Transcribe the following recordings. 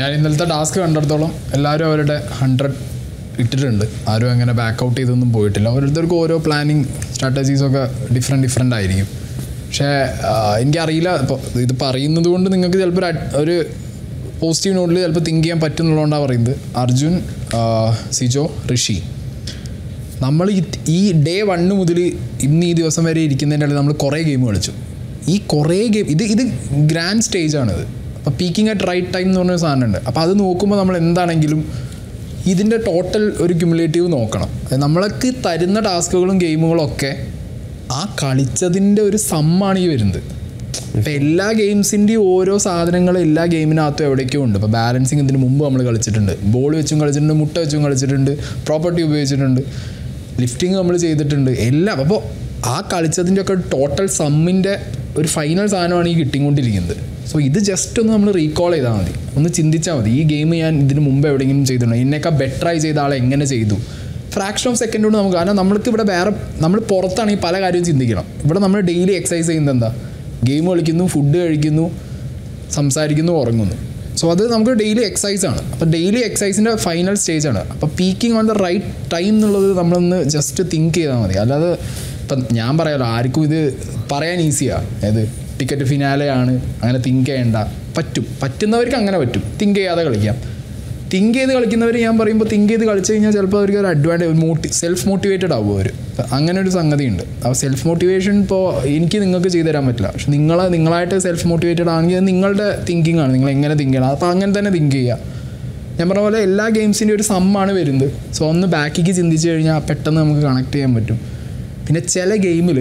ഞാൻ ഇന്നലത്തെ ടാസ്ക് കണ്ടിടത്തോളം എല്ലാവരും അവരുടെ ഹൺഡ്രഡ് ഇട്ടിട്ടുണ്ട് ആരും അങ്ങനെ ബാക്ക് ഔട്ട് ചെയ്തൊന്നും പോയിട്ടില്ല ഓരോരുത്തർക്കും ഓരോ പ്ലാനിങ് സ്ട്രാറ്റജീസൊക്കെ ഡിഫറെൻറ്റ് ഡിഫറെൻ്റ് ആയിരിക്കും പക്ഷേ ആ, എനിക്കറിയില്ല ഇപ്പോൾ ഇത് പറയുന്നത് കൊണ്ട് നിങ്ങൾക്ക് ചിലപ്പോൾ ഒരു അഡ്- ഒരു പോസിറ്റീവ് നോട്ടിൽ ചിലപ്പോൾ തിങ്ക് ചെയ്യാൻ പറ്റുന്നുള്ളതുകൊണ്ടാണ് പറയുന്നത് അർജുൻ ആ, സിജോ ഋഷി നമ്മൾ ഈ ഈ ഡേ വണ്ണ് മുതൽ ഇന്ന് ഈ ദിവസം വരെ ഇരിക്കുന്നതിൻ്റെ ഇടയിൽ നമ്മൾ കുറേ ഗെയിം കളിച്ചു ഈ കുറേ ഗെയിം ഇത് ഇത് ഗ്രാൻഡ് സ്റ്റേജ് ആണിത് അപ്പോൾ പീക്കിംഗ് അറ്റ് റൈറ്റ് ടൈം എന്ന് പറഞ്ഞൊരു സാധനമുണ്ട് അപ്പോൾ അത് നോക്കുമ്പോൾ നമ്മൾ എന്താണെങ്കിലും ഇതിൻ്റെ ടോട്ടൽ ഒരു ക്യുമുലേറ്റീവ് നോക്കണം അത് നമ്മൾക്ക് തരുന്ന ടാസ്കുകളും ഗെയിമുകളും ഒക്കെ ആ കളിച്ചതിൻ്റെ ഒരു സമ്മാണ് ഈ വരുന്നത് ഇപ്പം എല്ലാ ഗെയിംസിൻ്റെയും ഓരോ സാധനങ്ങളും എല്ലാ ഗെയിമിനകത്തും എവിടേക്കോ ഉണ്ട് ഇപ്പോൾ ബാലൻസിങ് ഇതിന് മുമ്പ് നമ്മൾ കളിച്ചിട്ടുണ്ട് ബോൾ വെച്ചും കളിച്ചിട്ടുണ്ട് മുട്ട വെച്ചും കളിച്ചിട്ടുണ്ട് പ്രോപ്പർട്ടി ഉപയോഗിച്ചിട്ടുണ്ട് ലിഫ്റ്റിംഗ് നമ്മൾ ചെയ്തിട്ടുണ്ട് എല്ലാം അപ്പോൾ ആ കളിച്ചതിൻ്റെ ഒക്കെ ടോട്ടൽ സമ്മിൻ്റെ ഒരു ഫൈനൽ സാധനമാണ് ഈ കിട്ടിക്കൊണ്ടിരിക്കുന്നത് സോ ഇത് ജസ്റ്റ് ഒന്ന് നമ്മൾ റീകോൾ ചെയ്താൽ മതി ഒന്ന് ചിന്തിച്ചാൽ മതി ഈ ഗെയിം ഞാൻ ഇതിന് മുമ്പ് എവിടെയെങ്കിലും ചെയ്തിട്ടുണ്ടോ ഇതിനേക്കാൾ ബെറ്ററായി ചെയ്ത ആളെ എങ്ങനെ ചെയ്തു ഫ്രാക്ഷൻ ഓഫ് സെക്കൻഡ് കൊണ്ട് നമുക്ക് കാരണം നമ്മൾക്ക് ഇവിടെ വേറെ നമ്മൾ പുറത്താണ് ഈ പല കാര്യവും ചിന്തിക്കണം ഇവിടെ നമ്മൾ ഡെയിലി എക്സസൈസ് ചെയ്യുന്നത് എന്താ ഗെയിം കളിക്കുന്നു ഫുഡ് കഴിക്കുന്നു സംസാരിക്കുന്നു ഉറങ്ങുന്നു സോ അത് നമുക്ക് ഡെയിലി എക്സസൈസ് ആണ് അപ്പോൾ ഡെയിലി എക്സസൈസിൻ്റെ ഫൈനൽ സ്റ്റേജ് ആണ് അപ്പോൾ peaking on the right time എന്നുള്ളത് നമ്മളൊന്ന് ജസ്റ്റ് തിങ്ക് ചെയ്താൽ മതി അല്ലാതെ ഇപ്പം ഞാൻ പറയാലോ ആർക്കും ഇത് പറയാൻ ഈസിയാണ് ഏത് ടിക്കറ്റ് ഫിനാലെയാണ് അങ്ങനെ തിങ്ക് ചെയ്യണ്ട പറ്റും പറ്റുന്നവർക്ക് അങ്ങനെ പറ്റും തിങ്ക് ചെയ്യാതെ കളിക്കാം തിങ്ക് ചെയ്ത് കളിക്കുന്നവർ ഞാൻ പറയുമ്പോൾ തിങ്ക് ചെയ്ത് കളിച്ചു കഴിഞ്ഞാൽ ചിലപ്പോൾ അവർക്ക് ഒരു അഡ്വാൻറ്റേജ് മോട്ടി സെൽഫ് മോട്ടിവേറ്റഡ് ആവും അവർ അങ്ങനെ ഒരു സംഗതി ഉണ്ട് അപ്പോൾ സെൽഫ് മോട്ടിവേഷൻ ഇപ്പോൾ എനിക്ക് നിങ്ങൾക്ക് ചെയ്തു തരാൻ പറ്റില്ല പക്ഷെ നിങ്ങൾ നിങ്ങളായിട്ട് സെൽഫ് മോട്ടിവേറ്റഡ് ആണെങ്കിൽ അത് നിങ്ങളുടെ തിങ്കിങ് ആണ് നിങ്ങൾ എങ്ങനെ തിങ്ക് ചെയ്യണം അപ്പോൾ അങ്ങനെ തന്നെ തിങ്ക് ചെയ്യുക ഞാൻ പറഞ്ഞ പോലെ എല്ലാ ഗെയിംസിൻ്റെ ഒരു സമ്മാണ് വരുന്നത് സോ ഒന്ന് ബാക്കിക്ക് ചിന്തിച്ച് കഴിഞ്ഞാൽ പെട്ടെന്ന് നമുക്ക് കണക്ട് ചെയ്യാൻ പറ്റും പിന്നെ ചില ഗെയിമിൽ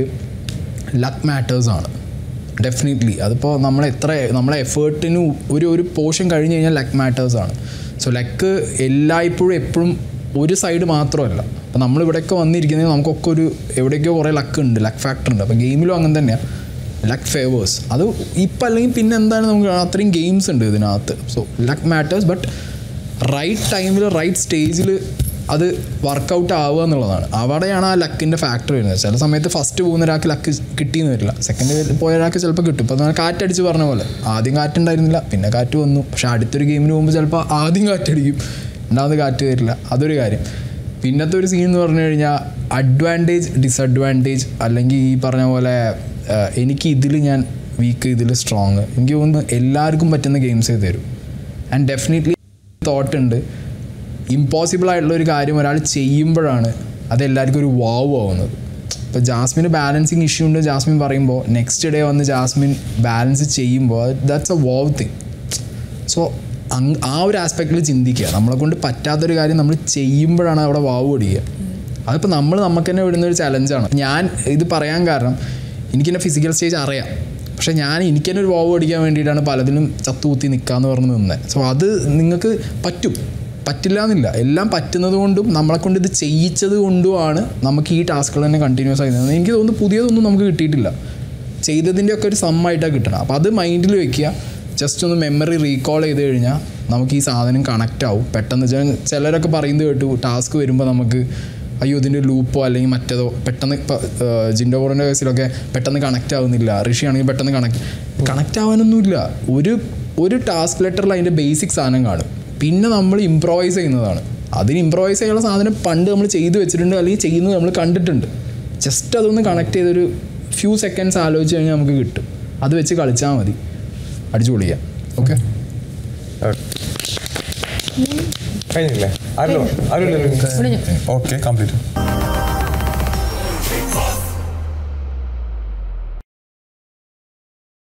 ലക്ക് മാറ്റേഴ്സാണ് ഡെഫിനറ്റ്ലി അതിപ്പോൾ നമ്മൾ എത്ര നമ്മളെ എഫേർട്ടിന് ഒരു ഒരു പോർഷൻ കഴിഞ്ഞ് കഴിഞ്ഞാൽ ലക്ക് മാറ്റേഴ്സാണ് സോ ലക്ക് എല്ലായ്പ്പോഴും എപ്പോഴും ഒരു സൈഡ് മാത്രമല്ല അപ്പോൾ നമ്മൾ ഇവിടെയൊക്കെ വന്നിരിക്കുന്നത് നമുക്കൊക്കെ ഒരു എവിടെയൊക്കെയോ കുറേ ലക്ക് ഉണ്ട് ലക്ക് ഫാക്ടർ ഉണ്ട് അപ്പോൾ ഗെയിമിലും അങ്ങനെ തന്നെയാണ് ലക്ക് ഫേവേഴ്സ് അത് ഇപ്പം അല്ലെങ്കിൽ പിന്നെ എന്താണ് നമുക്ക് കാണാം, അത്രയും ഗെയിംസ് ഉണ്ട് ഇതിനകത്ത് so luck matters but right ടൈമിൽ റൈറ്റ് സ്റ്റേജിൽ അത് വർക്കൗട്ട് ആവുക എന്നുള്ളതാണ് അവിടെയാണ് ആ ലക്കിൻ്റെ ഫാക്ടർ വരുന്നത് ചില സമയത്ത് ഫസ്റ്റ് പോകുന്ന ഒരാൾക്ക് ലക്ക് കിട്ടിയെന്ന് വരില്ല സെക്കൻഡ് പോയ ഒരാൾക്ക് ചിലപ്പോൾ കിട്ടും ഇപ്പോൾ നമ്മൾ കാറ്റടിച്ച് പറഞ്ഞ പോലെ ആദ്യം കാറ്റുണ്ടായിരുന്നില്ല പിന്നെ കാറ്റ് വന്നു പക്ഷേ അടുത്തൊരു ഗെയിമിന് പോകുമ്പോൾ ചിലപ്പോൾ ആദ്യം കാറ്റടിക്കും രണ്ടാമത് കാറ്റ് വരില്ല അതൊരു കാര്യം പിന്നത്തെ ഒരു സീൻ എന്ന് പറഞ്ഞു കഴിഞ്ഞാൽ അഡ്വാൻറ്റേജ് ഡിസഡ്വാൻറ്റേജ് അല്ലെങ്കിൽ ഈ പറഞ്ഞ പോലെ ആ, എനിക്ക് ഇതിൽ ഞാൻ വീക്ക് ഇതിൽ സ്ട്രോങ് എനിക്ക് തോന്നുന്നു എല്ലാവർക്കും പറ്റുന്ന ഗെയിംസേ തരും ആൻഡ് ഡെഫിനറ്റ്ലി തോട്ട് ഉണ്ട് ഇമ്പോസിബിൾ ആയിട്ടുള്ള ഒരു കാര്യം ഒരാൾ ചെയ്യുമ്പോഴാണ് അത് എല്ലാവർക്കും ഒരു വാവ് ആവുന്നത് ഇപ്പോൾ ജാസ്മിന് ബാലൻസിങ് ഇഷ്യൂ ഉണ്ട് ജാസ്മിൻ പറയുമ്പോൾ നെക്സ്റ്റ് ഡേ വന്ന് ജാസ്മിൻ ബാലൻസ് ചെയ്യുമ്പോൾ that's a wow thing so അങ് ആ ഒരു ആസ്പെക്റ്റിൽ ചിന്തിക്കുക നമ്മളെ കൊണ്ട് പറ്റാത്തൊരു കാര്യം നമ്മൾ ചെയ്യുമ്പോഴാണ് അവിടെ വാവ് ഓടിക്കുക അതിപ്പോൾ നമ്മൾ നമുക്ക് തന്നെ വിടുന്ന ഒരു ചലഞ്ചാണ് ഞാൻ ഇത് പറയാൻ കാരണം എനിക്കെന്നെ ഫിസിക്കൽ സ്റ്റേജ് അറിയാം പക്ഷേ ഞാൻ എനിക്ക് തന്നെ ഒരു വാവ് ഓടിക്കാൻ വേണ്ടിയിട്ടാണ് പലതിനും ചത്തുകുത്തി നിൽക്കാന്ന് പറഞ്ഞ് നിന്നത് സോ അത് നിങ്ങൾക്ക് പറ്റും പറ്റില്ല എന്നില്ല എല്ലാം പറ്റുന്നത് കൊണ്ടും നമ്മളെ കൊണ്ട് ഇത് ചെയ്യിച്ചത് കൊണ്ടുമാണ് നമുക്ക് ഈ ടാസ്കുകൾ തന്നെ കണ്ടിന്യൂസ് ആയി നിന്നത്. എനിക്ക് തോന്നുന്നു പുതിയതൊന്നും നമുക്ക് കിട്ടിയിട്ടില്ല ചെയ്തതിൻ്റെ ഒക്കെ ഒരു സമ്മായിട്ടാണ് കിട്ടണം അപ്പോൾ അത് മൈൻഡിൽ വെക്കുക ജസ്റ്റ് ഒന്ന് മെമ്മറി റീകോൾ ചെയ്ത് കഴിഞ്ഞാൽ നമുക്ക് ഈ സാധനം കണക്റ്റ് ആവും പെട്ടെന്ന് വെച്ചാൽ ചിലരൊക്കെ പറയുന്നത് കേട്ടു ടാസ്ക് വരുമ്പോൾ നമുക്ക് അയ്യോ ഇതിൻ്റെ ലൂപ്പോ അല്ലെങ്കിൽ മറ്റേതോ പെട്ടെന്ന് ഇപ്പോൾ ജിൻഡോ ബോറിൻ്റെ കേസിലൊക്കെ പെട്ടെന്ന് കണക്റ്റ് ആവുന്നില്ല ഋഷി ആണെങ്കിൽ പെട്ടെന്ന് കണക്ട് കണക്റ്റ് ആവാനൊന്നുമില്ല ഒരു ഒരു ടാസ്ക് ലെറ്ററിൽ അതിൻ്റെ ബേസിക് സാധനം കാണും പിന്നെ നമ്മൾ ഇമ്പ്രവൈസ് ചെയ്യുന്നതാണ് അതിന് ഇമ്പ്രവൈസ് ചെയ്യാനുള്ള സാധനം പണ്ട് നമ്മൾ ചെയ്തു വെച്ചിട്ടുണ്ട് അല്ലെങ്കിൽ ചെയ്യുന്നത് നമ്മൾ കണ്ടിട്ടുണ്ട് ജസ്റ്റ് അതൊന്ന് കണക്ട് ചെയ്തൊരു ഫ്യൂ സെക്കൻഡ്സ് ആലോചിച്ച് കഴിഞ്ഞാൽ നമുക്ക് കിട്ടും അത് വെച്ച് കളിച്ചാൽ മതി അടിച്ചു പൊളിക്കാം ഓക്കെ കഴിഞ്ഞില്ലേ ആരല്ലോ ആരും വിളിഞ്ഞു ഓക്കെ കംപ്ലീറ്റ്